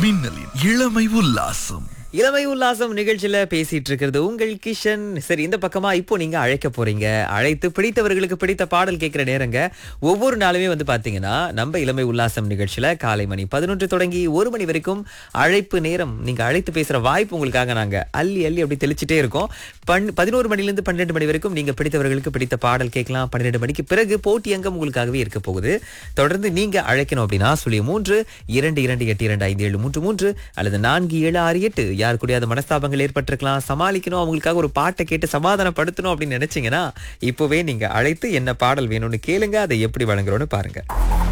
மின்னலின் இளமை உல்லாசம் இளமை உல்லாசம் நிகழ்ச்சியில பேசிட்டு இருக்கிறது உங்கள் கிஷன் சரி இந்த பக்கமா இப்போ நீங்க அழைக்க போறீங்க அழைத்து பிடித்தவர்களுக்கு பிடித்த பாடல் கேட்கிற நேரங்க ஒவ்வொரு நாளுமே வந்து பாத்தீங்கன்னா நம்ம இளமை உல்லாசம் நிகழ்ச்சியில காலை மணி பதினொன்று தொடங்கி ஒரு மணி வரைக்கும் அழைப்பு நேரம் நீங்க அழைத்து பேசுற வாய்ப்பு உங்களுக்காக நாங்க அள்ளி அள்ளி அப்படி தெளிச்சுட்டே இருக்கோம் பன் பதினோரு மணிலிருந்து பன்னிரெண்டு மணி வரைக்கும் நீங்க பிடித்தவர்களுக்கு பிடித்த பாடல் கேட்கலாம் பன்னிரெண்டு மணிக்கு பிறகு போட்டி அங்கம் உங்களுக்காகவே இருக்க போகுது தொடர்ந்து நீங்க அழைக்கணும் அப்படின்னா சுழி மூன்று இரண்டு இரண்டு எட்டு இரண்டு ஐந்து ஏழு மூன்று மூன்று அல்லது நான்கு ஏழு ஆறு எட்டு யார் கூடியாத மனஸ்தாபங்கள் ஏற்பட்டிருக்கலாம் சமாளிக்கணும் அவங்களுக்காக ஒரு பாட்டை கேட்டு சமாதானப்படுத்தணும் அப்படின்னு நினைச்சீங்கன்னா இப்போவே நீங்க அழைத்து என்ன பாடல் வேணும்னு கேளுங்க அதை எப்படி வழங்குறோம்னு பாருங்க